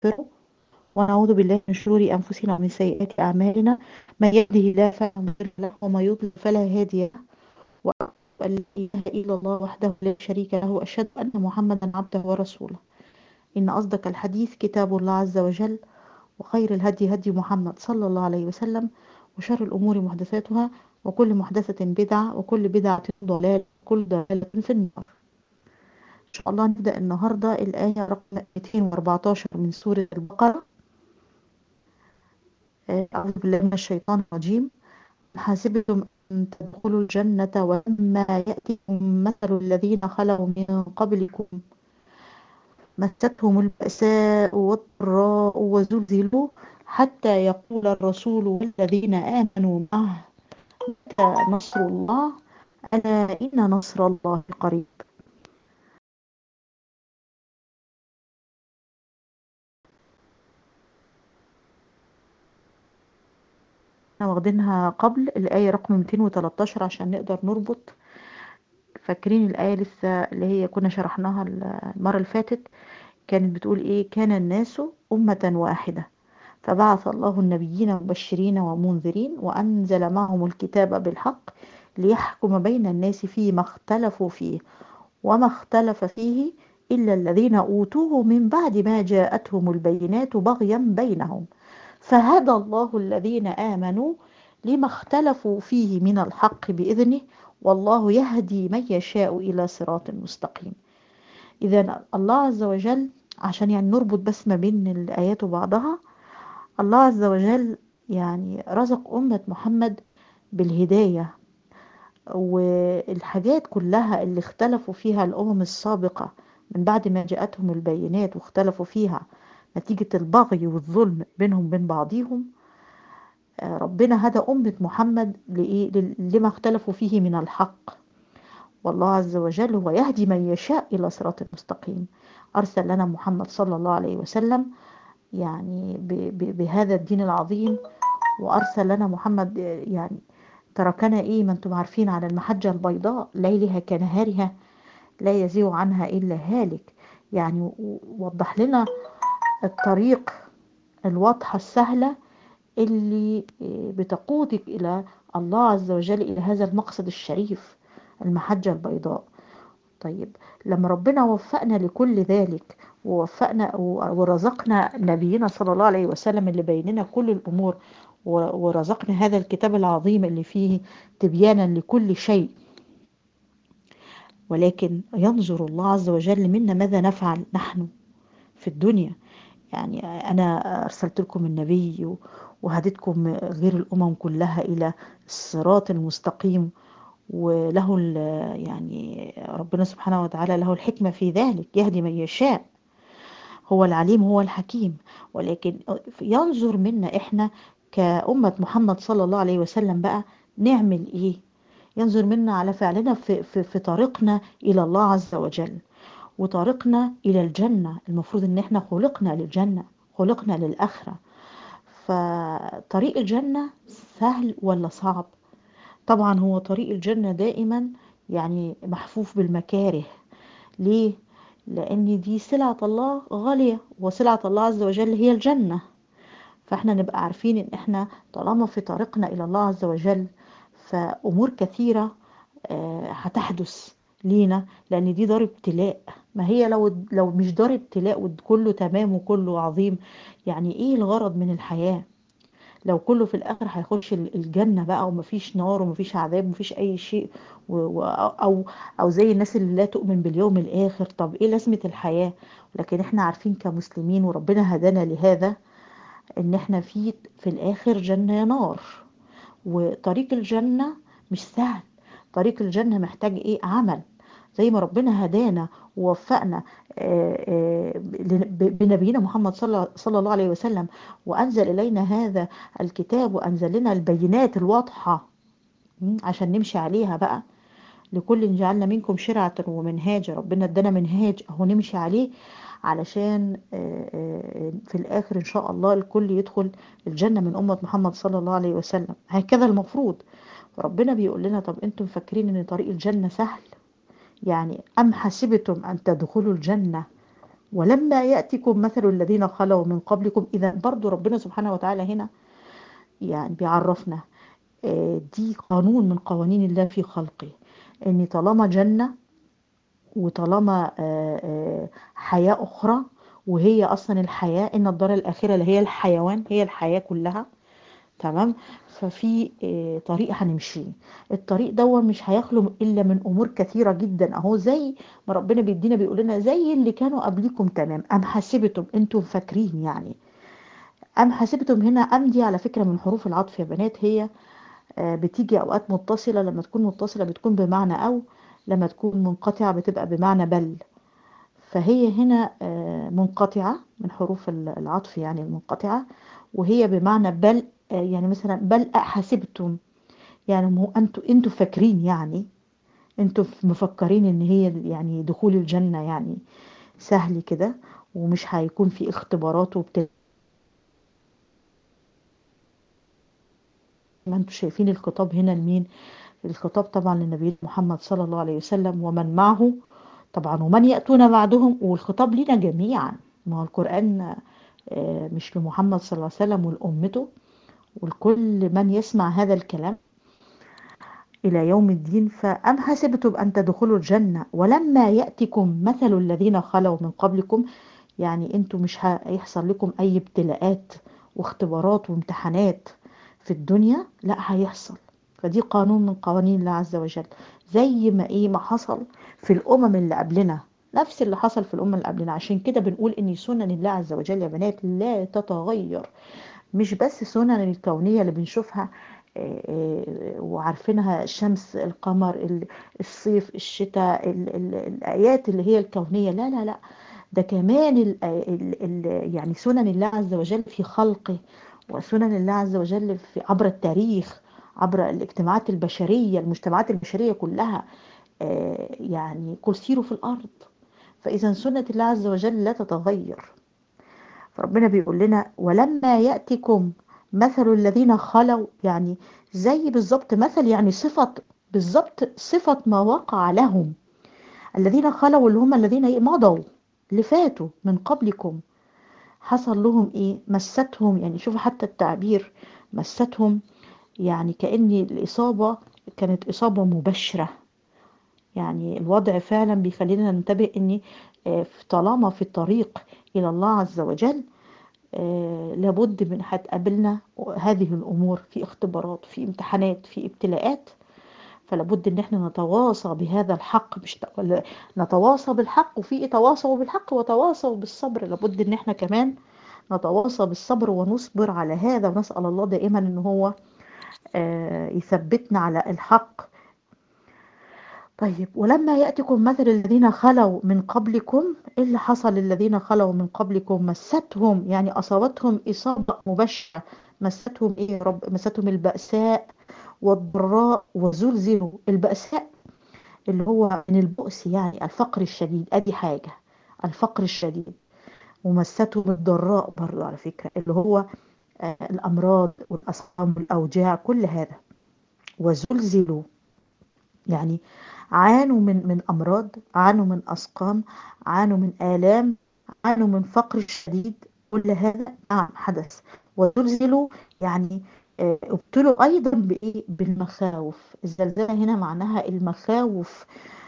ونستغفره ونعوذ بالله من شرور أنفسنا ومن سيئات أعمالنا من يهده الله فلا مضل له وما يضلل فلا هادي له وأشهد أن لا إله إلا الله وحده لا شريك له وأشهد أن محمدا عبده ورسوله إن أصدق الحديث كتاب الله عز وجل وخير الهدي هدي محمد صلى الله عليه وسلم وشر الأمور محدثاتها وكل محدثة بدعة وكل بدعة ضلال وكل ضلالة في النار إن شاء الله نبدأ النهاردة الآية رقم 214 من سورة البقرة أعوذ بالله من الشيطان الرجيم حاسبتم أن تدخلوا الجنة ولما يأتكم مثل الذين خلوا من قبلكم مستهم البأساء والضراء وزلزلوا حتى يقول الرسول والذين آمنوا معه متى نصر الله ألا إن نصر الله قريب احنا واخدينها قبل الآية رقم 213 عشان نقدر نربط فاكرين الآية لسه اللي هي كنا شرحناها المرة اللي فاتت كانت بتقول ايه كان الناس أمة واحدة فبعث الله النبيين مبشرين ومنذرين وأنزل معهم الكتاب بالحق ليحكم بين الناس فيما اختلفوا فيه وما اختلف فيه إلا الذين أوتوه من بعد ما جاءتهم البينات بغيا بينهم فهدى الله الذين آمنوا لما اختلفوا فيه من الحق بإذنه والله يهدي من يشاء إلى صراط مستقيم إذا الله عز وجل عشان يعني نربط بس ما بين الآيات وبعضها الله عز وجل يعني رزق أمة محمد بالهداية والحاجات كلها اللي اختلفوا فيها الأمم السابقة من بعد ما جاءتهم البينات واختلفوا فيها نتيجة البغي والظلم بينهم بين بعضيهم ربنا هدى أمة محمد لإيه لما اختلفوا فيه من الحق والله عز وجل هو يهدي من يشاء إلى صراط مستقيم أرسل لنا محمد صلى الله عليه وسلم يعني بهذا الدين العظيم وأرسل لنا محمد يعني تركنا إيه ما أنتم عارفين على المحجة البيضاء ليلها كنهارها لا يزيغ عنها إلا هالك يعني وضح لنا الطريق الواضحة السهلة اللي بتقودك إلى الله عز وجل إلى هذا المقصد الشريف المحجة البيضاء طيب لما ربنا وفقنا لكل ذلك ووفقنا ورزقنا نبينا صلى الله عليه وسلم اللي بيننا كل الأمور ورزقنا هذا الكتاب العظيم اللي فيه تبيانا لكل شيء ولكن ينظر الله عز وجل منا ماذا نفعل نحن في الدنيا يعني أنا أرسلت لكم النبي وهديتكم غير الأمم كلها إلى الصراط المستقيم وله يعني ربنا سبحانه وتعالى له الحكمة في ذلك يهدي من يشاء هو العليم هو الحكيم ولكن ينظر منا إحنا كأمة محمد صلى الله عليه وسلم بقى نعمل إيه ينظر منا على فعلنا في, في, في طريقنا إلى الله عز وجل وطريقنا إلى الجنة المفروض إن إحنا خلقنا للجنة خلقنا للآخرة فطريق الجنة سهل ولا صعب طبعا هو طريق الجنة دائما يعني محفوف بالمكاره ليه لأن دي سلعة الله غالية وسلعة الله عز وجل هي الجنة فاحنا نبقى عارفين ان احنا طالما في طريقنا الى الله عز وجل فامور كثيرة هتحدث لينا لان دي دار ابتلاء ما هي لو لو مش دار ابتلاء وكله تمام وكله عظيم يعني ايه الغرض من الحياة لو كله في الاخر هيخش الجنة بقى ومفيش نار ومفيش عذاب ومفيش اي شيء و او او زي الناس اللي لا تؤمن باليوم الاخر طب ايه لازمة الحياة لكن احنا عارفين كمسلمين وربنا هدانا لهذا ان احنا في في الاخر جنة يا نار وطريق الجنة مش سهل طريق الجنة محتاج ايه عمل زي ما ربنا هدانا ووفقنا بنبينا محمد صلى, صلى الله عليه وسلم وأنزل إلينا هذا الكتاب وأنزل لنا البينات الواضحة عشان نمشي عليها بقى لكل جعلنا منكم شرعة ومنهاج ربنا ادانا منهاج اهو نمشي عليه علشان في الآخر إن شاء الله الكل يدخل الجنة من أمة محمد صلى الله عليه وسلم هكذا المفروض ربنا بيقول لنا طب انتم فاكرين ان طريق الجنة سهل يعني أم حسبتم أن تدخلوا الجنة ولما يأتكم مثل الذين خلوا من قبلكم إذا برضو ربنا سبحانه وتعالى هنا يعني بيعرفنا آه، دي قانون من قوانين الله في خلقه ان طالما جنة وطالما آه، آه، حياة أخرى وهي أصلا الحياة إن الدار الآخرة اللي هي الحيوان هي الحياة كلها تمام ففي آه، طريق هنمشيه الطريق ده مش هيخلو الا من امور كثيره جدا اهو زي ما ربنا بيدينا بيقول لنا زي اللي كانوا قبلكم تمام ام حسبتم انتم فاكرين يعني ام حسبتم هنا ام دي على فكره من حروف العطف يا بنات هي آه، بتيجي اوقات متصله لما تكون متصله بتكون بمعنى او لما تكون منقطعه بتبقى بمعنى بل فهي هنا آه، منقطعة من حروف ال- العطف يعني المنقطعة وهي بمعنى بل آه، يعني مثلا بل حسبتم يعني مو انتوا انتوا فاكرين يعني انتوا مفكرين ان هي يعني دخول الجنة يعني سهل كده ومش هيكون في اختبارات وبتاع ما انتوا شايفين الخطاب هنا لمين الخطاب طبعا للنبي محمد صلى الله عليه وسلم ومن معه طبعا ومن يأتون بعدهم والخطاب لنا جميعا ما هو القرآن آه، مش لمحمد صلى الله عليه وسلم ولأمته ولكل من يسمع هذا الكلام إلى يوم الدين فأم حسبتم أن تدخلوا الجنة ولما يأتكم مثل الذين خلوا من قبلكم يعني انتوا مش هيحصل لكم أي ابتلاءات واختبارات وامتحانات في الدنيا لا هيحصل فدي قانون من قوانين الله عز وجل زي ما ايه ما حصل في الأمم اللي قبلنا نفس اللي حصل في الأمم اللي قبلنا عشان كده بنقول إن سنن الله عز وجل يا بنات لا تتغير مش بس سنن الكونية اللي بنشوفها آه، آه، وعارفينها الشمس القمر ال- الصيف الشتاء ال- ال- الآيات اللي هي الكونية لا لا لا ده كمان ال ال ال يعني سنن الله عز وجل في خلقه وسنن الله عز وجل في عبر التاريخ عبر الاجتماعات البشرية المجتمعات البشرية كلها آه، يعني قل سيروا في الأرض فإذا سنة الله عز وجل لا تتغير فربنا بيقول لنا ولما يأتكم مثل الذين خلوا يعني زي بالظبط مثل يعني صفة بالظبط صفة ما وقع لهم الذين خلوا اللي هم الذين إيه؟ مضوا اللي فاتوا من قبلكم حصل لهم ايه مستهم يعني شوفوا حتى التعبير مستهم يعني كأن الإصابة كانت إصابة مباشرة يعني الوضع فعلا بيخلينا ننتبه ان آه، طالما في الطريق الى الله عز وجل آه، لابد من هتقابلنا هذه الامور في اختبارات في امتحانات في ابتلاءات فلابد ان احنا نتواصى بهذا الحق مش ت- ولا نتواصى بالحق وفي تواصوا بالحق وتواصوا بالصبر لابد ان احنا كمان نتواصى بالصبر ونصبر على هذا ونسأل الله دائما ان هو آه، يثبتنا على الحق طيب ولما يأتكم مثل الذين خلوا من قبلكم إيه اللي حصل للذين خلوا من قبلكم مستهم يعني أصابتهم إصابة مباشرة مستهم إيه يا رب مستهم البأساء والضراء وزلزلوا البأساء اللي هو من البؤس يعني الفقر الشديد أدي حاجة الفقر الشديد ومستهم الضراء برضو على فكرة اللي هو آه، الأمراض والأسقام والأوجاع كل هذا وزلزلوا يعني عانوا من من أمراض عانوا من أسقام عانوا من آلام عانوا من فقر شديد كل هذا نعم حدث وزلزلوا يعني آه، ابتلوا أيضا بإيه بالمخاوف الزلزلة هنا معناها المخاوف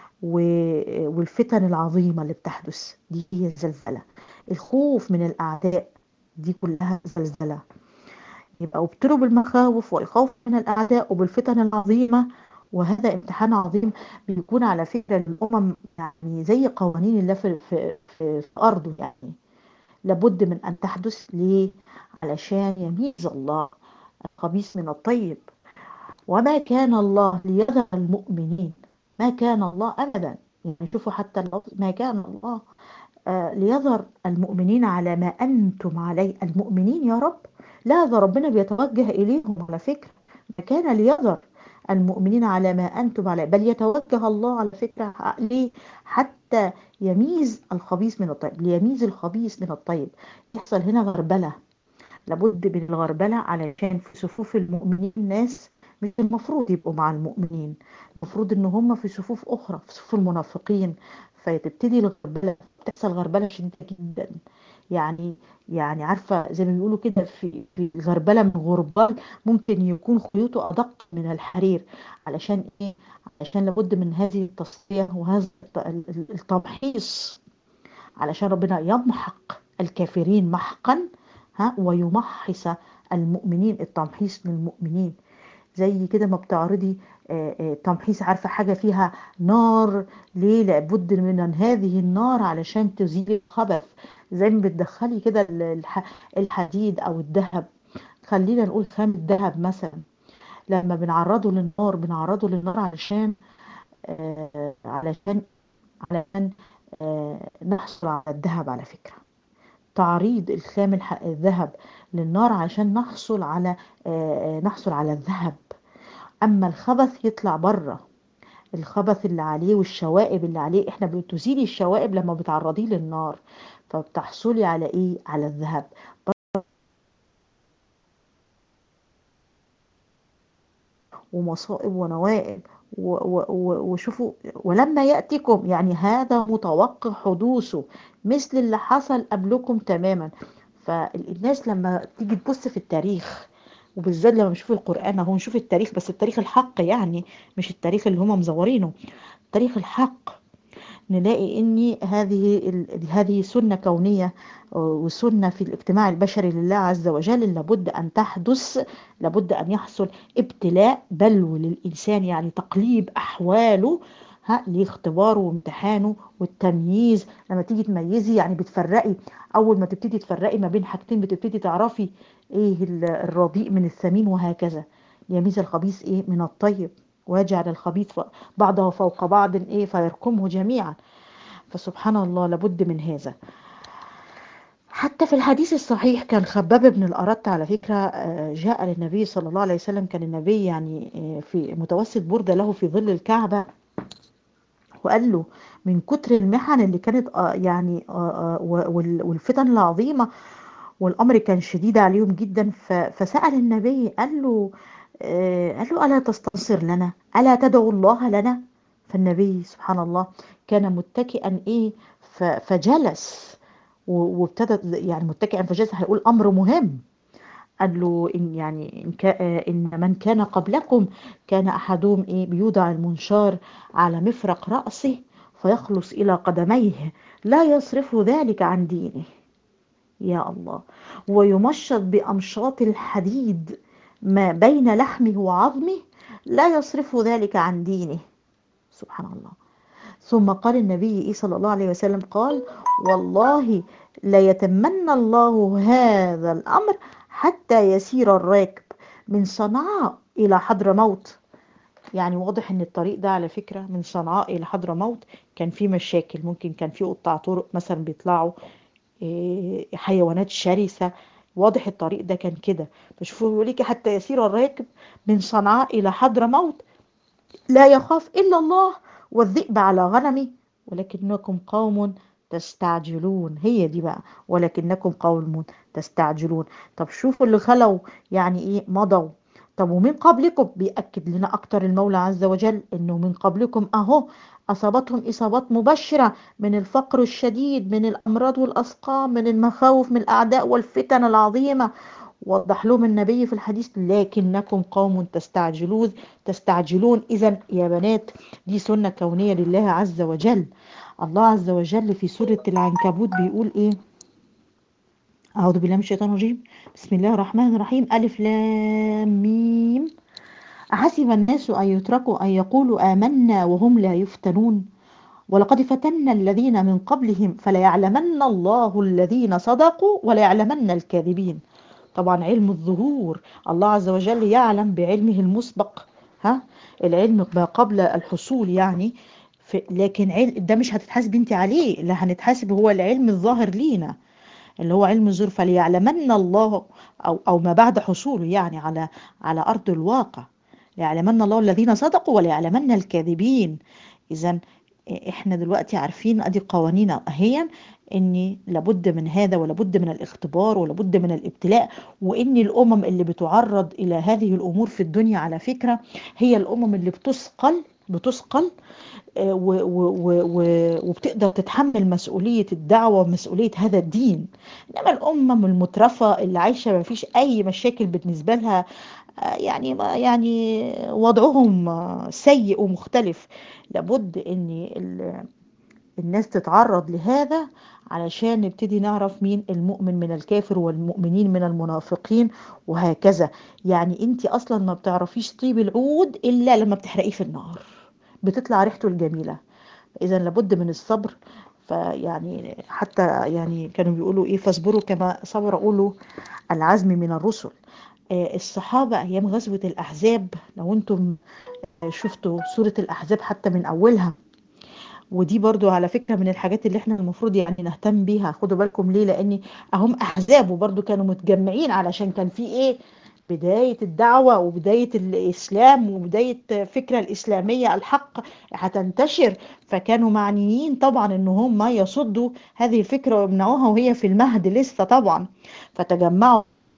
و- والفتن العظيمة اللي بتحدث دي هي الزلزلة الخوف من الأعداء دي كلها زلزلة يبقى ابتلوا بالمخاوف والخوف من الأعداء وبالفتن العظيمة وهذا امتحان عظيم بيكون على فكرة للأمم يعني زي قوانين الله في, في, في, في أرضه يعني لابد من أن تحدث ليه علشان يميز الله الخبيث من الطيب وما كان الله ليذر المؤمنين ما كان الله أبدا يعني شوفوا حتى اللفظ ما كان الله آه، ليذر المؤمنين على ما أنتم عليه المؤمنين يا رب لا ده ربنا بيتوجه إليهم على فكرة ما كان ليذر المؤمنين على ما أنتم عليه بل يتوجه الله على فكرة ليه حتى يميز الخبيث من الطيب ليميز الخبيث من الطيب يحصل هنا غربلة لابد من الغربلة علشان في صفوف المؤمنين ناس مش المفروض يبقوا مع المؤمنين المفروض ان هم في صفوف اخرى في صفوف المنافقين فتبتدي الغربله تحصل غربله شديده جدا يعني يعني عارفه زي ما بيقولوا كده في في غربله من غربال ممكن يكون خيوطه ادق من الحرير علشان ايه علشان لابد من هذه التصفيه وهذا التمحيص علشان ربنا يمحق الكافرين محقا ها ويمحص المؤمنين التمحيص للمؤمنين زي كده ما بتعرضي تمحيص عارفة حاجة فيها نار ليه لابد من هذه النار علشان تزيل الخبث زي ما بتدخلي كده الحديد او الذهب خلينا نقول خام الذهب مثلا لما بنعرضه للنار بنعرضه للنار علشان آه علشان علشان آه نحصل على الذهب على فكرة تعريض الخام الذهب للنار عشان نحصل على آه نحصل على الذهب اما الخبث يطلع بره الخبث اللي عليه والشوائب اللي عليه احنا بتزيلي الشوائب لما بتعرضيه للنار فبتحصلي على ايه على الذهب ومصائب ونوائب وشوفوا ولما يأتيكم يعني هذا متوقع حدوثه مثل اللي حصل قبلكم تماما فالناس لما تيجي تبص في التاريخ وبالذات لما نشوف القرآن اهو نشوف التاريخ بس التاريخ الحق يعني مش التاريخ اللي هم مزورينه التاريخ الحق نلاقي ان هذه هذه سنه كونيه وسنه في الاجتماع البشري لله عز وجل لابد ان تحدث لابد ان يحصل ابتلاء بلو للانسان يعني تقليب احواله ها لاختباره وامتحانه والتمييز لما تيجي تميزي يعني بتفرقي اول ما تبتدي تفرقي ما بين حاجتين بتبتدي تعرفي ايه الرديء من الثمين وهكذا يميز الخبيث ايه من الطيب ويجعل الخبيث بعضه فوق بعض ايه فيركمه جميعا فسبحان الله لابد من هذا حتى في الحديث الصحيح كان خباب بن الأرت على فكرة جاء للنبي صلى الله عليه وسلم كان النبي يعني في متوسط بردة له في ظل الكعبة وقال له من كتر المحن اللي كانت يعني والفتن العظيمة والأمر كان شديد عليهم جدا فسأل النبي قال له قال له ألا تستنصر لنا ألا تدعو الله لنا فالنبي سبحان الله كان متكئا إيه فجلس وابتدى يعني متكئا فجلس هيقول أمر مهم قال له إن يعني إن, كا إن من كان قبلكم كان أحدهم إيه بيوضع المنشار على مفرق رأسه فيخلص إلى قدميه لا يصرف ذلك عن دينه يا الله ويمشط بأمشاط الحديد ما بين لحمه وعظمه لا يصرف ذلك عن دينه سبحان الله ثم قال النبي صلى الله عليه وسلم قال والله ليتمنى الله هذا الأمر حتى يسير الراكب من صنعاء إلى حضرموت يعني واضح ان الطريق ده على فكرة من صنعاء إلى حضرموت كان فيه مشاكل ممكن كان فيه قطاع طرق مثلا بيطلعوا حيوانات شرسة واضح الطريق ده كان كده فشوفوا بيقول لك حتى يسير الراكب من صنعاء إلى حضرموت لا يخاف إلا الله والذئب على غنمه ولكنكم قوم تستعجلون هي دي بقى ولكنكم قوم تستعجلون طب شوفوا اللي خلوا يعني ايه مضوا طب ومن قبلكم بيأكد لنا أكتر المولى عز وجل إنه من قبلكم أهو أصابتهم إصابات مبشرة من الفقر الشديد من الأمراض والأسقام من المخاوف من الأعداء والفتن العظيمة وضح لهم النبي في الحديث لكنكم قوم تستعجلون تستعجلون إذا يا بنات دي سنة كونية لله عز وجل الله عز وجل في سورة العنكبوت بيقول إيه أعوذ بالله من الشيطان الرجيم بسم الله الرحمن الرحيم ألف لام ميم أحسب الناس أن يتركوا أن يقولوا آمنا وهم لا يفتنون ولقد فتنا الذين من قبلهم فليعلمن الله الذين صدقوا وليعلمن الكاذبين طبعا علم الظهور الله عز وجل يعلم بعلمه المسبق ها العلم ما قبل الحصول يعني لكن علم ده مش هتتحاسب انت عليه اللي هنتحاسب هو العلم الظاهر لينا اللي هو علم الظهور فليعلمن الله او او ما بعد حصوله يعني على على ارض الواقع ليعلمن الله الذين صدقوا وليعلمن الكاذبين اذا احنا دلوقتي عارفين ادي قوانين اهيا ان لابد من هذا ولابد من الاختبار ولابد من الابتلاء وان الامم اللي بتعرض الى هذه الامور في الدنيا على فكرة هي الامم اللي بتثقل بتثقل آه، و- و- و- و- وبتقدر تتحمل مسؤولية الدعوة ومسؤولية هذا الدين إنما الأمم المترفة اللي عايشة ما فيش أي مشاكل بالنسبة لها آه، يعني ما- يعني وضعهم آه، سيء ومختلف لابد إن ال- الناس تتعرض لهذا علشان نبتدي نعرف مين المؤمن من الكافر والمؤمنين من المنافقين وهكذا يعني انت اصلا ما بتعرفيش طيب العود الا لما بتحرقيه في النار بتطلع ريحته الجميلة إذا لابد من الصبر فيعني حتى يعني كانوا بيقولوا إيه فاصبروا كما صبر أولو العزم من الرسل آه، الصحابة أيام غزوة الأحزاب لو أنتم شفتوا سورة الأحزاب حتى من أولها ودي برضو على فكرة من الحاجات اللي احنا المفروض يعني نهتم بيها خدوا بالكم ليه لأن أهم أحزاب وبرضو كانوا متجمعين علشان كان في إيه بداية الدعوة وبداية الإسلام وبداية فكرة الإسلامية الحق هتنتشر فكانوا معنيين طبعا إن هم يصدوا هذه الفكرة ويمنعوها وهي في المهد لسه طبعا فتجمعوا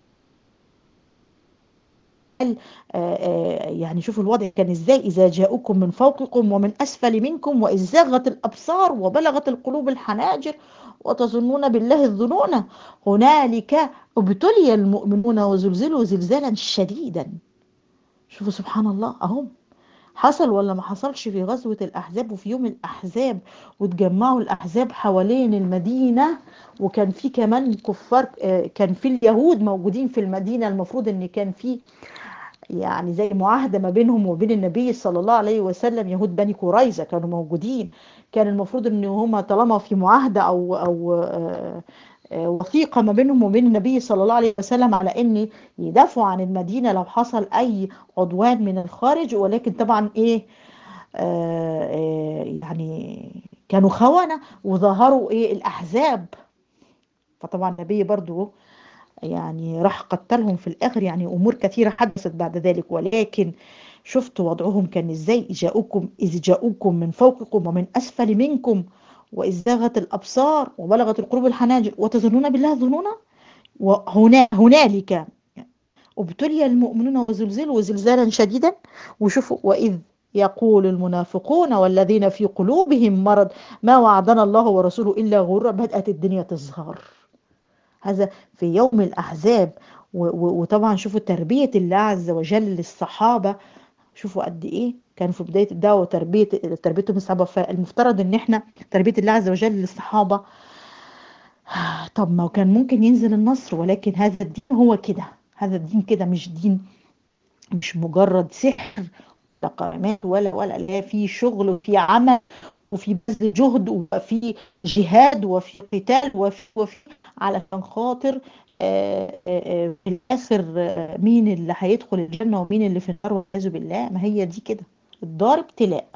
آه، آه، يعني شوفوا الوضع كان ازاي اذا جاءوكم من فوقكم ومن اسفل منكم واذ زاغت الابصار وبلغت القلوب الحناجر وتظنون بالله الظنون هنالك ابتلي المؤمنون وزلزلوا زلزالا شديدا شوفوا سبحان الله اهم حصل ولا ما حصلش في غزوة الأحزاب وفي يوم الأحزاب وتجمعوا الأحزاب حوالين المدينة وكان في كمان كفار آه، كان في اليهود موجودين في المدينة المفروض ان كان في يعني زي معاهدة ما بينهم وبين النبي صلى الله عليه وسلم يهود بني قريظة كانوا موجودين كان المفروض ان هم طالما في معاهدة او او آه، آه، وثيقة ما بينهم وبين النبي صلى الله عليه وسلم على ان يدافعوا عن المدينة لو حصل اي عدوان من الخارج ولكن طبعا ايه آه، آه، يعني كانوا خونة وظهروا ايه الاحزاب فطبعا النبي برضو يعني راح قتلهم في الآخر يعني أمور كثيرة حدثت بعد ذلك ولكن شفتوا وضعهم كان إزاي جاءوكم إذ جاءوكم من فوقكم ومن أسفل منكم وإذ زاغت الأبصار وبلغت القلوب الحناجر وتظنون بالله ظنونا وهنا هنالك ابتلي المؤمنون وزلزلوا زلزالا شديدا وشوفوا وإذ يقول المنافقون والذين في قلوبهم مرض ما وعدنا الله ورسوله إلا غرا بدأت الدنيا تظهر هذا في يوم الأحزاب و- و- وطبعا شوفوا تربية الله عز وجل للصحابة شوفوا قد إيه كانوا في بداية الدعوة وتربية تربيتهم الصحابة فالمفترض إن إحنا تربية الله عز وجل للصحابة طب ما كان ممكن ينزل النصر ولكن هذا الدين هو كده هذا الدين كده مش دين مش مجرد سحر ولا قائمات ولا ولا لا في شغل وفي عمل وفي بذل جهد وفي جهاد وفي قتال وفي وفي علشان خاطر آه، آه، آه، في الاخر آه، مين اللي هيدخل الجنه ومين اللي في النار والعياذ بالله ما هي دي كده الدار ابتلاء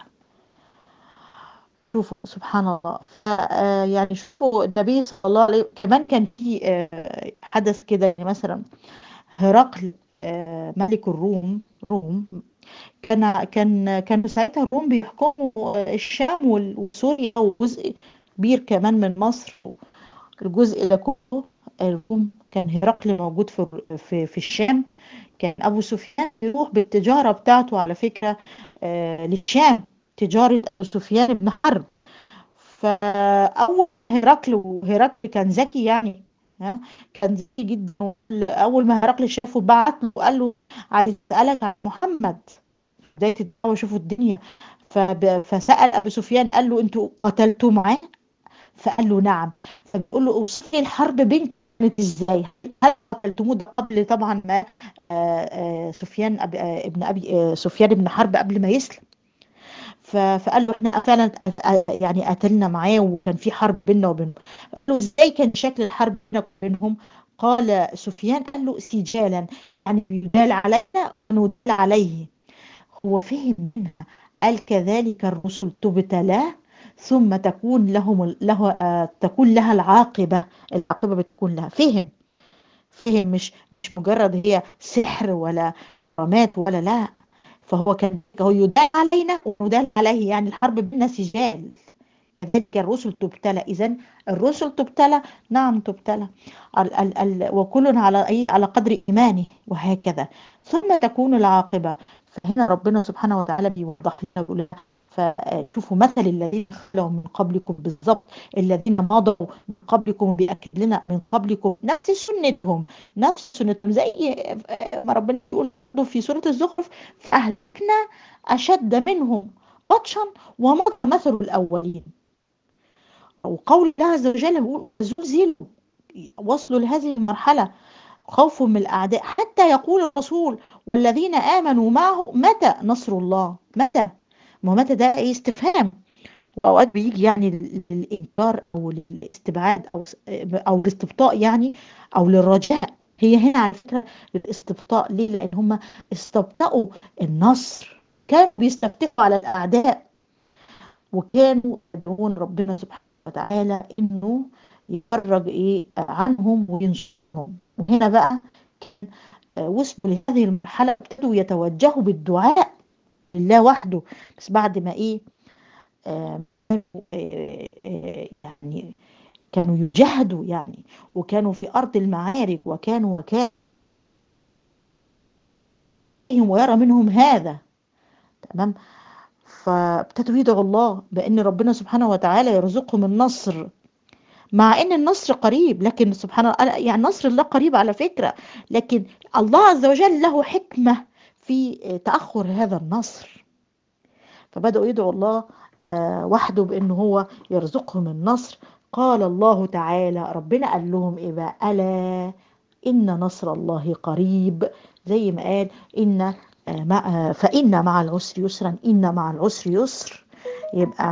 شوفوا سبحان الله ف- آه، يعني شوفوا النبي صلى الله عليه كمان كان في آه، حدث كده يعني مثلا هرقل آه، ملك الروم روم كان كان كان ساعتها الروم بيحكموا الشام وال- وسوريا وجزء كبير كمان من مصر الجزء ده كله الروم كان هرقل موجود في في في الشام كان ابو سفيان يروح بالتجاره بتاعته على فكره آه، للشام تجاره ابو سفيان بن حرب فاول هرقل وهرقل كان ذكي يعني ها كان ذكي جدا اول ما هرقل شافه بعت له وقال له عايز اسالك عن محمد بدايه الدعوه شوفوا الدنيا فب- فسال ابو سفيان قال له انتوا قتلتوا معاه فقال له نعم فبيقول له اوصلي الحرب بينكم كانت ازاي هل قتلتموه ده قبل طبعا ما آه، آه، سفيان أب- آه، ابن ابي آه، سفيان بن حرب قبل ما يسلم ف- فقال له احنا فعلا يعني قتلنا معاه وكان في حرب بيننا وبينهم قال له ازاي كان شكل الحرب بينك وبينهم قال سفيان قال له سجالا يعني يدال علينا وندال عليه هو فهم منها قال كذلك الرسل تبتلى ثم تكون لهم له آه، تكون لها العاقبة العاقبة بتكون لها فهم فهم مش مش مجرد هي سحر ولا رمات ولا لا فهو كان هو يدال علينا ويدال عليه يعني الحرب بيننا سجال كذلك الرسل تبتلى اذا الرسل تبتلى نعم تبتلى ال ال ال وكل على اي على قدر ايمانه وهكذا ثم تكون العاقبه فهنا ربنا سبحانه وتعالى بيوضح لنا ويقول لنا فشوفوا مثل الذين خلوا من قبلكم بالضبط الذين مضوا من قبلكم بيأكد لنا من قبلكم نفس سنتهم نفس سنتهم زي ما ربنا يقول في سورة الزخرف فأهلكنا أشد منهم بطشا ومضى مثل الأولين وقول الله عز وجل يقول زلزلوا وصلوا لهذه المرحلة خوف من الأعداء حتى يقول الرسول والذين آمنوا معه متى نصر الله متى ما متى ده ايه استفهام واوقات بيجي يعني للانكار او للاستبعاد او او الاستبطاء يعني او للرجاء هي هنا على فكره للاستبطاء ليه؟ لان هم استبطأوا النصر كانوا بيستفتحوا على الاعداء وكانوا يدعون ربنا سبحانه وتعالى انه يفرج ايه عنهم وينصرهم وهنا بقى كان وصلوا لهذه المرحله ابتدوا يتوجهوا بالدعاء لله وحده بس بعد ما ايه آه آه آه يعني كانوا يجاهدوا يعني وكانوا في ارض المعارك وكانوا وكانوا ويرى منهم هذا تمام فابتدوا يدعوا الله بان ربنا سبحانه وتعالى يرزقهم النصر مع ان النصر قريب لكن سبحان الله يعني نصر الله قريب على فكره لكن الله عز وجل له حكمه في تاخر هذا النصر فبداوا يدعوا الله وحده بان هو يرزقهم النصر قال الله تعالى ربنا قال لهم ايه بقى الا ان نصر الله قريب زي ما قال ان مع فان مع العسر يسرا ان مع العسر يسر يبقى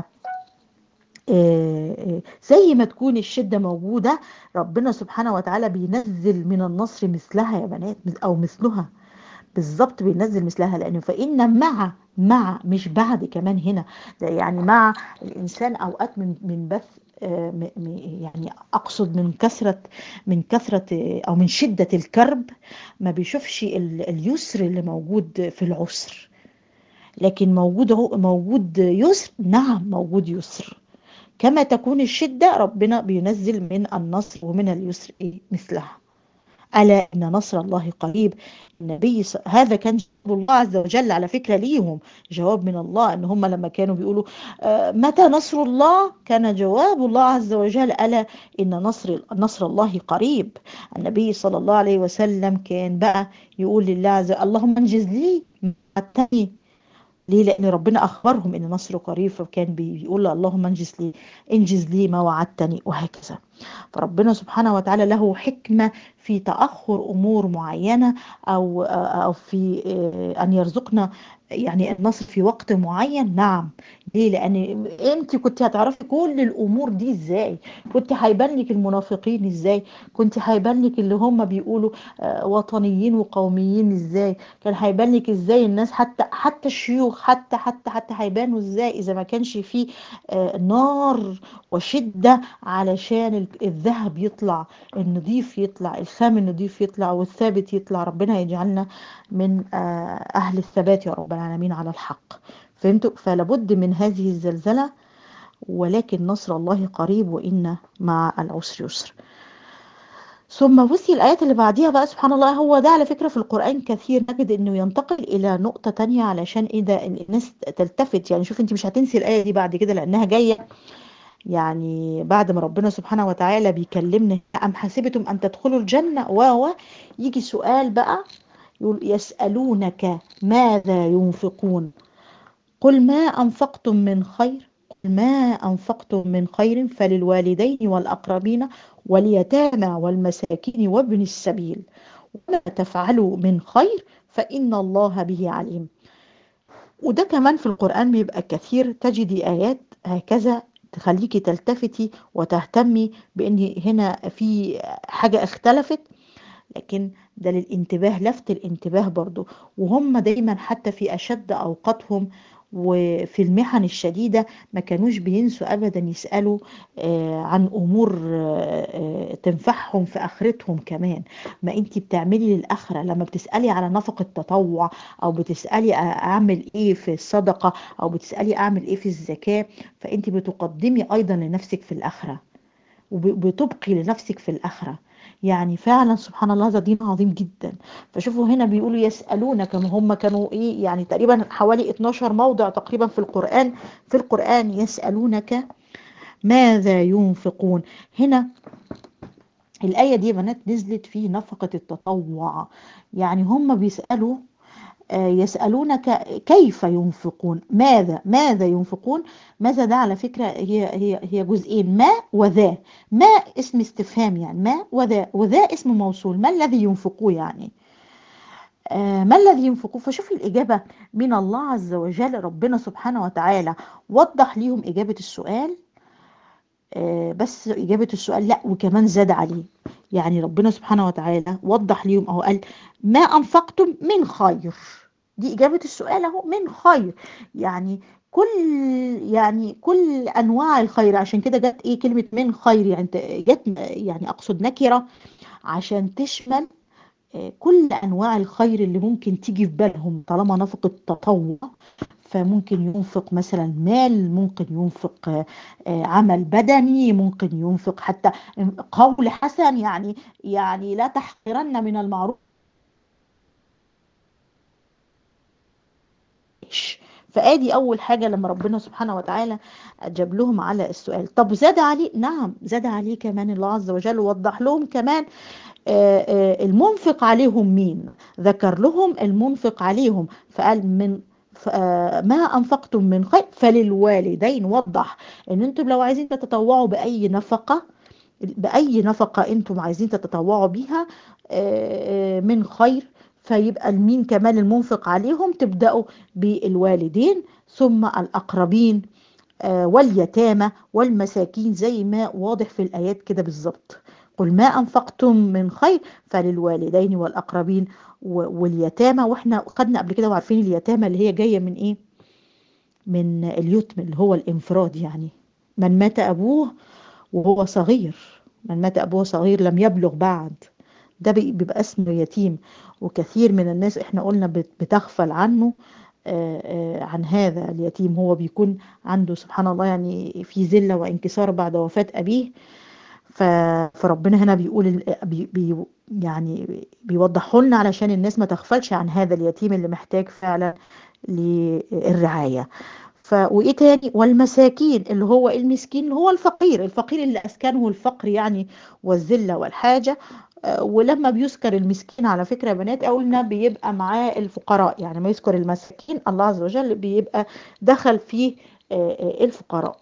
زي ما تكون الشدة موجودة ربنا سبحانه وتعالى بينزل من النصر مثلها يا بنات أو مثلها بالظبط بينزل مثلها لأنه فإن مع مع مش بعد كمان هنا ده يعني مع الإنسان أوقات من من بث يعني أقصد من كثرة من كثرة أو من شدة الكرب ما بيشوفش اليسر اللي موجود في العسر لكن موجود موجود يسر نعم موجود يسر كما تكون الشدة ربنا بينزل من النصر ومن اليسر إيه مثلها ألا إن نصر الله قريب النبي ص... هذا كان جواب الله عز وجل على فكرة ليهم جواب من الله إن هم لما كانوا بيقولوا آه متى نصر الله كان جواب الله عز وجل ألا إن نصر نصر الله قريب النبي صلى الله عليه وسلم كان بقى يقول لله عز وجل اللهم انجز لي التاني ليه لان ربنا اخبرهم ان نصره قريب فكان بيقول اللهم انجز لي انجز لي ما وعدتني وهكذا فربنا سبحانه وتعالى له حكمه في تاخر امور معينه او او في ان يرزقنا يعني النصر في وقت معين نعم ليه لان انت كنت هتعرفي كل الامور دي ازاي كنت هيبان لك المنافقين ازاي كنت هيبان لك اللي هم بيقولوا وطنيين وقوميين ازاي كان هيبان لك ازاي الناس حتى حتى الشيوخ حتى حتى حتى هيبانوا ازاي اذا ما كانش في نار وشده علشان الذهب يطلع النضيف يطلع الخام النضيف يطلع والثابت يطلع ربنا يجعلنا من اهل الثبات يا رب العالمين على الحق فهمتوا فلابد من هذه الزلزلة ولكن نصر الله قريب وإن مع العسر يسر ثم بصي الآيات اللي بعديها بقى سبحان الله هو ده على فكرة في القرآن كثير نجد إنه ينتقل إلى نقطة تانية علشان إذا الناس تلتفت يعني شوف أنت مش هتنسي الآية دي بعد كده لأنها جاية يعني بعد ما ربنا سبحانه وتعالى بيكلمنا أم حسبتم أن تدخلوا الجنة و يجي سؤال بقى يقول يسألونك ماذا ينفقون قل ما أنفقتم من خير قل ما أنفقتم من خير فللوالدين والأقربين واليتامى والمساكين وابن السبيل وما تفعلوا من خير فإن الله به عليم وده كمان في القرآن بيبقى كثير تجدي آيات هكذا تخليكي تلتفتي وتهتمي بأن هنا في حاجة اختلفت لكن ده للانتباه لفت الانتباه برضو وهم دايما حتى في أشد أوقاتهم وفي المحن الشديدة ما كانوش بينسوا أبدا يسألوا آه، عن أمور آه، آه، تنفعهم في آخرتهم كمان ما أنت بتعملي للآخرة لما بتسألي على نفقة تطوع أو بتسألي أعمل إيه في الصدقة أو بتسألي أعمل إيه في الزكاة فأنت بتقدمي أيضا لنفسك في الآخرة وبتبقي لنفسك في الآخرة يعني فعلا سبحان الله هذا دين عظيم جدا فشوفوا هنا بيقولوا يسألونك ما هم كانوا ايه يعني تقريبا حوالي 12 موضع تقريبا في القرآن في القرآن يسألونك ماذا ينفقون هنا الآية دي يا بنات نزلت في نفقة التطوع يعني هم بيسألوا يسألونك كيف ينفقون ماذا ماذا ينفقون ماذا ده على فكرة هي هي هي جزئين ما وذا ما اسم استفهام يعني ما وذا وذا اسم موصول ما الذي ينفقوه يعني ما الذي ينفقوه فشوف الإجابة من الله عز وجل ربنا سبحانه وتعالى وضح ليهم إجابة السؤال بس إجابة السؤال لا وكمان زاد عليه يعني ربنا سبحانه وتعالى وضح ليهم أو قال ما أنفقتم من خير دي إجابة السؤال أهو من خير يعني كل يعني كل أنواع الخير عشان كده جت إيه كلمة من خير يعني جت يعني أقصد نكرة عشان تشمل كل أنواع الخير اللي ممكن تيجي في بالهم طالما نفقة تطوع فممكن ينفق مثلا مال ممكن ينفق عمل بدني ممكن ينفق حتى قول حسن يعني يعني لا تحقرن من المعروف فادي اول حاجه لما ربنا سبحانه وتعالى جاب لهم على السؤال طب زاد عليه نعم زاد عليه كمان الله عز وجل ووضح لهم كمان المنفق عليهم مين ذكر لهم المنفق عليهم فقال من ما أنفقتم من خير فللوالدين وضح ان انتم لو عايزين تتطوعوا بأي نفقة بأي نفقة انتم عايزين تتطوعوا بيها من خير فيبقى المين كمان المنفق عليهم تبدأوا بالوالدين ثم الأقربين واليتامى والمساكين زي ما واضح في الآيات كده بالظبط قل ما أنفقتم من خير فللوالدين والأقربين واليتامى واحنا خدنا قبل كده وعارفين اليتامى اللي هي جاية من ايه من اليتم اللي هو الانفراد يعني من مات أبوه وهو صغير من مات أبوه صغير لم يبلغ بعد ده بيبقى اسمه يتيم وكثير من الناس احنا قلنا بتغفل عنه عن هذا اليتيم هو بيكون عنده سبحان الله يعني في ذلة وانكسار بعد وفاة أبيه فربنا هنا بيقول بي بي يعني بيوضحه لنا علشان الناس ما تغفلش عن هذا اليتيم اللي محتاج فعلا للرعاية ف وايه تاني والمساكين اللي هو المسكين اللي هو الفقير الفقير اللي اسكنه الفقر يعني والذله والحاجه ولما بيذكر المسكين على فكره يا بنات قلنا بيبقى معاه الفقراء يعني ما يذكر المساكين الله عز وجل بيبقى دخل فيه الفقراء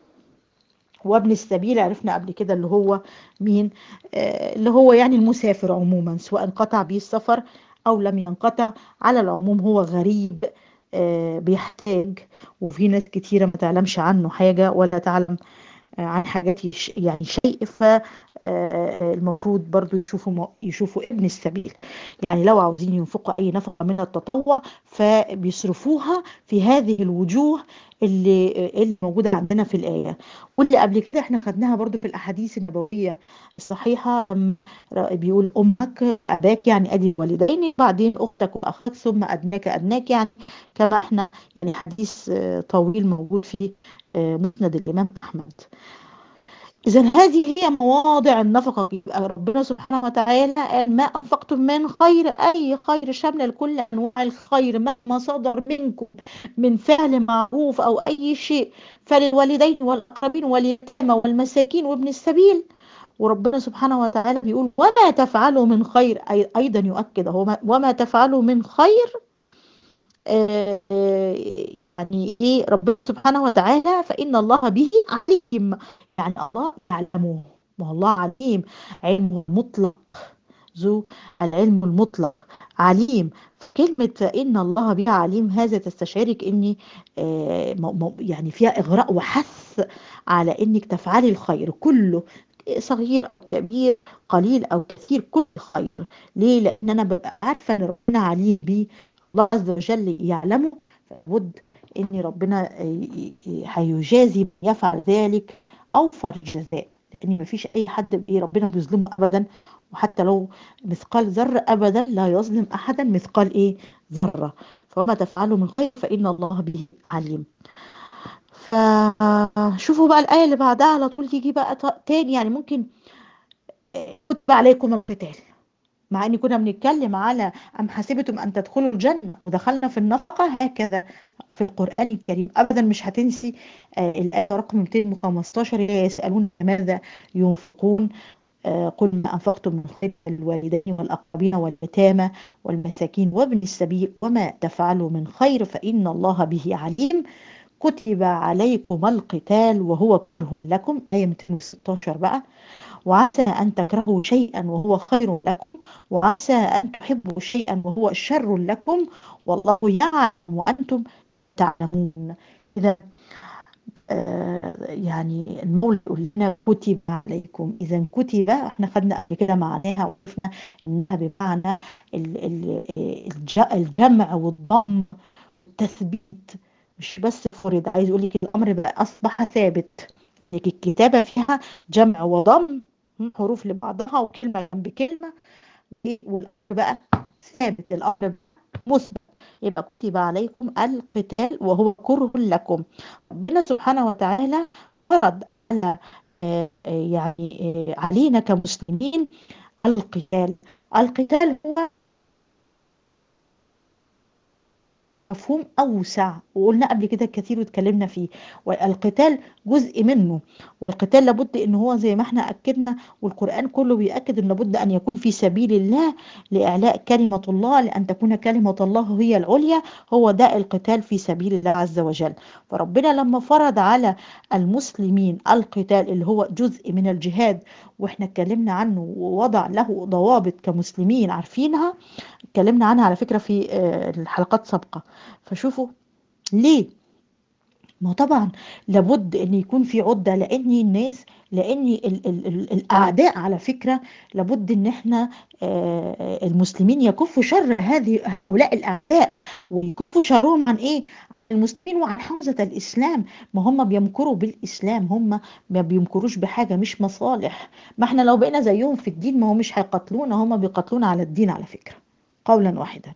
وابن السبيل عرفنا قبل كده اللي هو مين اللي هو يعني المسافر عموما سواء انقطع به السفر او لم ينقطع على العموم هو غريب بيحتاج وفي ناس كتيرة ما تعلمش عنه حاجة ولا تعلم عن حاجة يعني شيء فالمفروض برضو يشوفوا يشوفوا ابن السبيل يعني لو عاوزين ينفقوا أي نفقة من التطوع فبيصرفوها في هذه الوجوه اللي اللي موجودة عندنا في الآية واللي قبل كده احنا خدناها برضو في الأحاديث النبوية الصحيحة بيقول أمك أباك يعني أدي الوالدين بعدين أختك وأخاك ثم أدناك أدناك يعني كما احنا يعني حديث طويل موجود في مسند الإمام أحمد إذا هذه هي مواضع النفقة يبقى ربنا سبحانه وتعالى قال ما أنفقتم من خير أي خير شامل لكل أنواع الخير مهما صدر منكم من فعل معروف أو أي شيء فللوالدين والأقربين واليتامى والمساكين وابن السبيل وربنا سبحانه وتعالى بيقول وما تفعلوا من خير أي أيضا يؤكد هو وما تفعلوا من خير يعني ايه ربنا سبحانه وتعالى فإن الله به عليم يعني الله يعلمه ما الله عليم علمه المطلق ذو العلم المطلق عليم كلمة فإن الله بها عليم هذا تستشعرك إني يعني فيها إغراء وحث على إنك تفعلي الخير كله صغير أو كبير قليل أو كثير كل خير ليه؟ لأن أنا ببقى عارفة إن ربنا عليم بيه الله عز وجل يعلمه فلابد ان ربنا ي- ي- هيجازي من يفعل ذلك اوفر الجزاء لان مفيش اي حد بايه ربنا بيظلمه ابدا وحتى لو مثقال ذره ابدا لا يظلم احدا مثقال ايه ذره فما تفعلوا من خير فان الله به عليم فشوفوا بقى الآية اللي بعدها على طول تيجي بقى ت- تاني يعني ممكن آه، كتب عليكم القتال مع ان كنا بنتكلم على ام حسبتم ان تدخلوا الجنه ودخلنا في النفقه هكذا في القران الكريم ابدا مش هتنسي آه، الايه رقم 215 اللي هي يسالون ماذا ينفقون آه، قل ما انفقتم من خير الوالدين والاقربين واليتامى والمساكين وابن السبيل وما تفعلوا من خير فان الله به عليم كتب عليكم القتال وهو كره لكم آية 216 بقى وعسى أن تكرهوا شيئا وهو خير لكم وعسى أن تحبوا شيئا وهو شر لكم والله يعلم وأنتم تعلمون إذا آه يعني المولى يقول لنا كتب عليكم إذا كتب احنا خدنا قبل كده معناها وعرفنا إنها بمعنى ال- ال- الج- الجمع والضم والتثبيت مش بس فرض عايز يقول لك الأمر بقى أصبح ثابت لك الكتابة فيها جمع وضم حروف لبعضها وكلمة جنب كلمة والأمر بقى ثابت الأمر بقى مثبت يبقى كتب عليكم القتال وهو كره لكم ربنا سبحانه وتعالى فرض على آه، آه، يعني آه، علينا كمسلمين القتال القتال هو مفهوم أوسع وقلنا قبل كده كتير واتكلمنا فيه والقتال جزء منه والقتال لابد ان هو زي ما احنا أكدنا والقرآن كله بيأكد ان لابد ان يكون في سبيل الله لإعلاء كلمة الله لأن تكون كلمة الله هي العليا هو ده القتال في سبيل الله عز وجل فربنا لما فرض على المسلمين القتال اللي هو جزء من الجهاد واحنا اتكلمنا عنه ووضع له ضوابط كمسلمين عارفينها اتكلمنا عنها على فكرة في آه، الحلقات سابقة فشوفوا ليه ما طبعا لابد ان يكون في عدة لان الناس لان ال ال ال الاعداء على فكرة لابد ان احنا آه، المسلمين يكفوا شر هذه هؤلاء الاعداء ويكفوا شرهم عن ايه عن المسلمين وعن حوزة الاسلام ما هم بيمكروا بالاسلام هم ما بيمكروش بحاجة مش مصالح ما احنا لو بقينا زيهم في الدين ما هو مش هيقتلونا هم بيقتلونا على الدين على فكرة قولا واحدا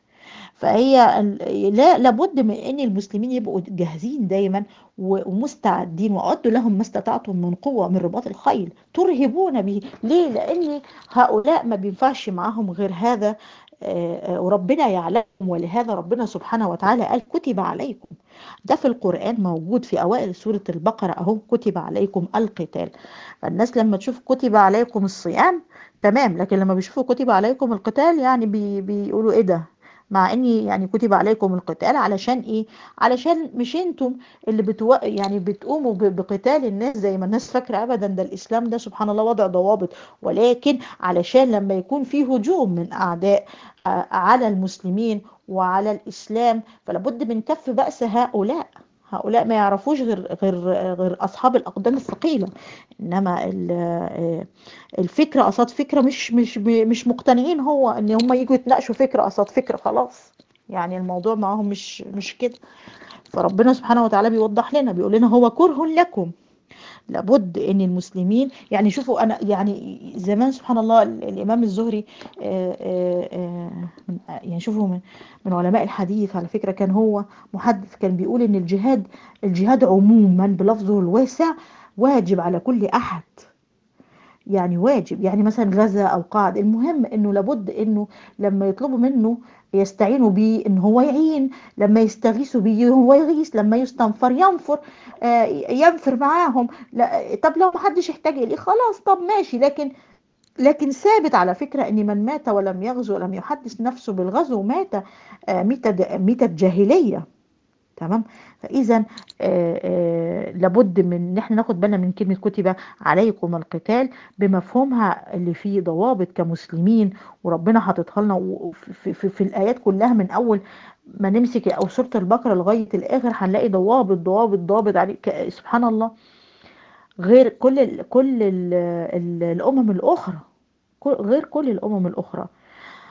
فهي ال- لا لابد من ان المسلمين يبقوا جاهزين دايما و- ومستعدين واعدوا لهم ما استطعتم من قوه من رباط الخيل ترهبون به ليه لان هؤلاء ما بينفعش معاهم غير هذا آه، آه، وربنا يعلم ولهذا ربنا سبحانه وتعالى قال كتب عليكم ده في القرآن موجود في أوائل سورة البقرة أهو كتب عليكم القتال فالناس لما تشوف كتب عليكم الصيام تمام لكن لما بيشوفوا كتب عليكم القتال يعني بي بيقولوا ايه ده مع اني يعني كتب عليكم القتال علشان ايه علشان مش انتم اللي بتو... يعني بتقوموا ب- بقتال الناس زي ما الناس فاكره ابدا ده الاسلام ده سبحان الله وضع ضوابط ولكن علشان لما يكون في هجوم من اعداء آه، على المسلمين وعلى الاسلام فلابد من كف بأس هؤلاء هؤلاء ما يعرفوش غير غير غير اصحاب الاقدام الثقيله انما ال- آه، الفكره قصاد فكره مش مش مش مقتنعين هو ان هم يجوا يتناقشوا فكره قصاد فكره خلاص يعني الموضوع معاهم مش مش كده فربنا سبحانه وتعالى بيوضح لنا بيقول لنا هو كره لكم لابد ان المسلمين يعني شوفوا انا يعني زمان سبحان الله ال- الامام الزهري آه، آه، آه، من- يعني شوفوا من من علماء الحديث على فكره كان هو محدث كان بيقول ان الجهاد الجهاد عموما بلفظه الواسع واجب على كل احد يعني واجب يعني مثلا غزا او قعد المهم انه لابد انه لما يطلبوا منه يستعينوا بيه ان هو يعين لما يستغيثوا بيه هو يغيث لما يستنفر ينفر آه، ينفر معاهم لا طب لو محدش احتاج اليه خلاص طب ماشي لكن لكن ثابت على فكرة ان من مات ولم يغزو ولم يحدث نفسه بالغزو مات آه، ميتة ميتة جاهلية تمام فاذا آه، آه، لابد من ان احنا ناخد بالنا من كلمه كتب عليكم القتال بمفهومها اللي فيه ضوابط كمسلمين وربنا حاططها لنا وفي- في, في, في الايات كلها من اول ما نمسك او سوره البقره لغايه الاخر هنلاقي ضوابط ضوابط ضوابط عليه ك- سبحان الله غير كل ال كل ال ال الامم الاخرى كل- غير كل الامم الاخرى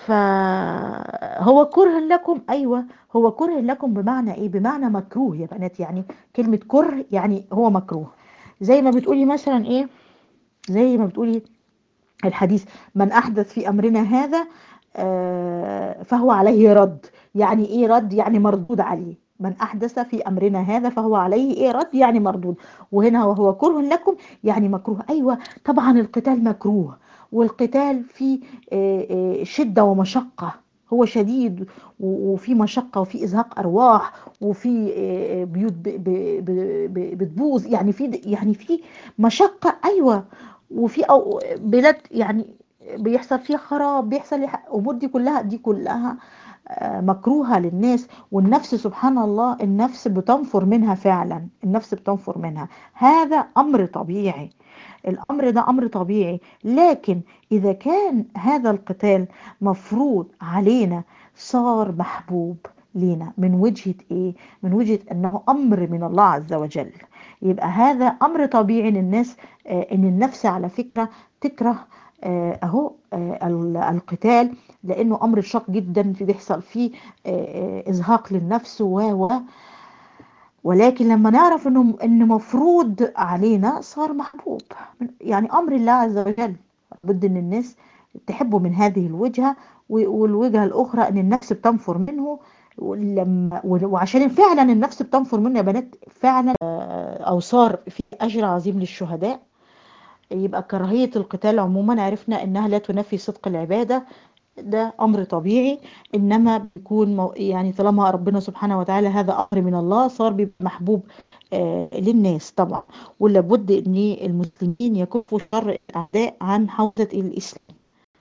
فهو كره لكم ايوه هو كره لكم بمعنى ايه بمعنى مكروه يا بنات يعني كلمة كره يعني هو مكروه زي ما بتقولي مثلا ايه زي ما بتقولي الحديث من احدث في امرنا هذا آه، فهو عليه رد يعني ايه رد يعني مردود عليه من احدث في امرنا هذا فهو عليه ايه رد يعني مردود وهنا وهو كره لكم يعني مكروه ايوه طبعا القتال مكروه والقتال فيه آه، آه، شدة ومشقة هو شديد و- وفي مشقة وفي إزهاق أرواح وفي آه، آه، بيوت ب- ب- ب- ب- بتبوظ يعني في يعني في مشقة أيوة وفي أو بلاد يعني بيحصل فيها خراب بيحصل أمور دي كلها دي كلها آه، مكروهة للناس والنفس سبحان الله النفس بتنفر منها فعلا النفس بتنفر منها هذا أمر طبيعي الأمر ده أمر طبيعي لكن إذا كان هذا القتال مفروض علينا صار محبوب لينا من وجهة إيه؟ من وجهة أنه أمر من الله عز وجل يبقى هذا أمر طبيعي للناس آه، إن النفس على فكرة تكره آه، أهو آه، ال- القتال لأنه أمر شاق جدا في بيحصل فيه آه، آه، إزهاق للنفس و و ولكن لما نعرف انه ان مفروض علينا صار محبوب يعني امر الله عز وجل بد ان الناس تحبه من هذه الوجهة و- والوجهة الاخرى ان النفس بتنفر منه ولما وعشان فعلا النفس بتنفر منه يا بنات فعلا آه، او صار في اجر عظيم للشهداء يبقى كراهية القتال عموما عرفنا انها لا تنفي صدق العبادة ده امر طبيعي انما بيكون مو- يعني طالما ربنا سبحانه وتعالى هذا امر من الله صار بيبقى محبوب آه للناس طبعا ولابد ان المسلمين يكفوا شر الاعداء عن حوزة الاسلام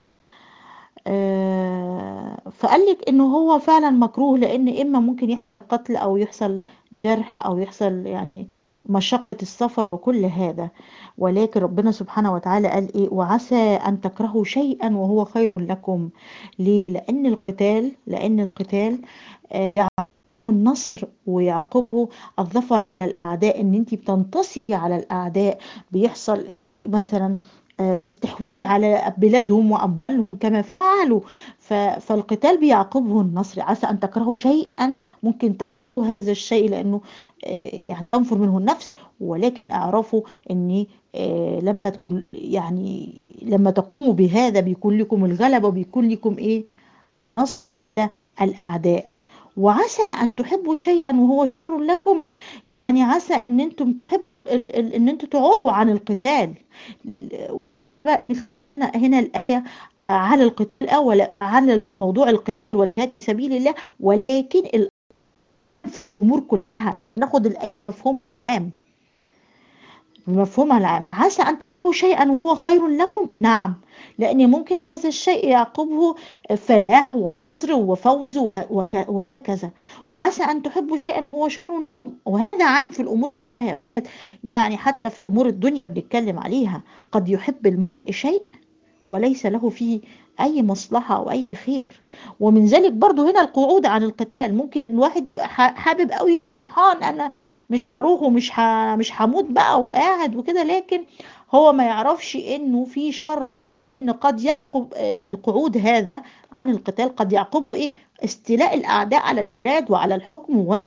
آه فقال لك انه هو فعلا مكروه لان اما ممكن يحصل قتل او يحصل جرح او يحصل يعني مشقة السفر وكل هذا ولكن ربنا سبحانه وتعالى قال ايه وعسى ان تكرهوا شيئا وهو خير لكم ليه لان القتال لان القتال آه، يعقبه النصر ويعقبه الظفر على الاعداء ان انت بتنتصري على الاعداء بيحصل مثلا آه، تحويل على بلادهم واموالهم كما فعلوا ف- فالقتال بيعقبه النصر عسى ان تكرهوا شيئا ممكن تكرهوا هذا الشيء لانه آه، يعني تنفر منه النفس ولكن اعرفوا ان آه، لما تكون- يعني لما تقوموا بهذا بيكون لكم الغلبة وبيكون لكم ايه نصر الاعداء وعسى ان تحبوا شيئا وهو شر لكم يعني عسى ان انتم تحبوا ال- ال- ان انتم تعوقوا عن القتال بقى هنا هنا الايه على القتال اول على موضوع القتال والجهاد في سبيل الله ولكن الامور كلها ناخد الايه مفهوم عام بمفهومها العام عسى أن تكرهوا شيئا وهو خير لكم نعم لأن ممكن هذا الشيء يعقبه فلاح ونصر وفوز وك- وكذا عسى أن تحبوا شيئا وهو شر لكم وهذا عام في الأمور يعني حتى في أمور الدنيا بنتكلم عليها قد يحب المرء شيء وليس له فيه أي مصلحة أو أي خير ومن ذلك برضو هنا القعود عن القتال ممكن الواحد يبقى ح- حابب قوي سبحان أنا مش هروح ومش ح... مش هموت بقى وقاعد وكده لكن هو ما يعرفش إنه في شر إن قد يعقب آه، القعود هذا عن القتال قد يعقب إيه استيلاء الأعداء على البلاد وعلى الحكم و...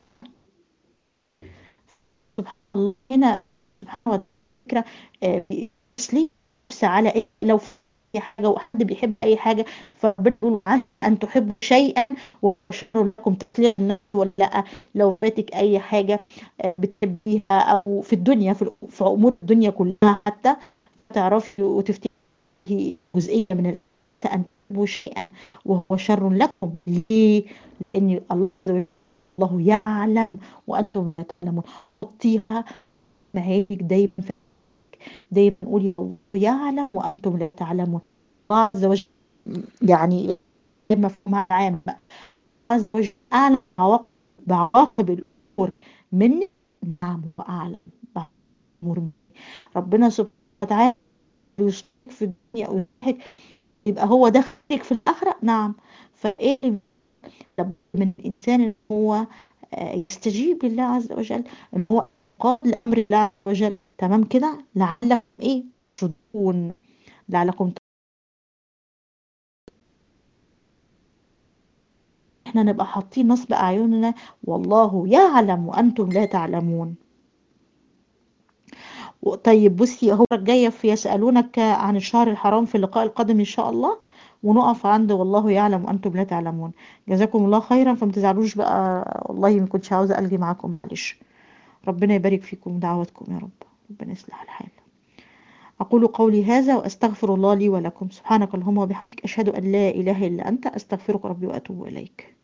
سبحان الله هنا سبحان الله فكرة آه، بيسلي نفس على إيه لو في أي حاجة وحد بيحب أي حاجة فبتقول عنه أن تحبوا شيئا وشر لكم تسلية النفس ولا لأ لو فاتك أي حاجة آه، بتحبيها أو في الدنيا في, الأ- في أمور الدنيا كلها حتى تعرفي وتفتكري جزئية من ال- أن تحبوا شيئا وهو شر لكم ليه؟ لأن الله عز وجل الله يعلم وأنتم لا تعلمون حطيها معاك دايما دايما قولي الله يعلم وأنتم لا تعلمون الله عز وجل يعني مفهومها عام بقى الله عز وجل أعلم عواقب بعواقب الأمور مني نعم وأعلم بأمور مني ربنا سبحانه وتعالى بيشترك في الدنيا ويضحك يبقى هو دخلك في الآخرة نعم فإيه لابد من الإنسان إن هو آه، يستجيب لله عز وجل إن هو قابل لأمر الله عز وجل تمام كده لعلكم إيه تشدون لعلكم احنا نبقى حاطين نصب أعيننا والله يعلم وأنتم لا تعلمون طيب بصي اهو الجاية في يسألونك عن الشهر الحرام في اللقاء القادم إن شاء الله ونقف عند والله يعلم وأنتم لا تعلمون جزاكم الله خيرا فما تزعلوش بقى والله ما كنتش عاوزة ألغي معاكم معلش ربنا يبارك فيكم ودعواتكم يا رب ربنا يصلح الحال أقول قولي هذا وأستغفر الله لي ولكم سبحانك اللهم وبحمدك أشهد أن لا إله إلا أنت أستغفرك ربي وأتوب إليك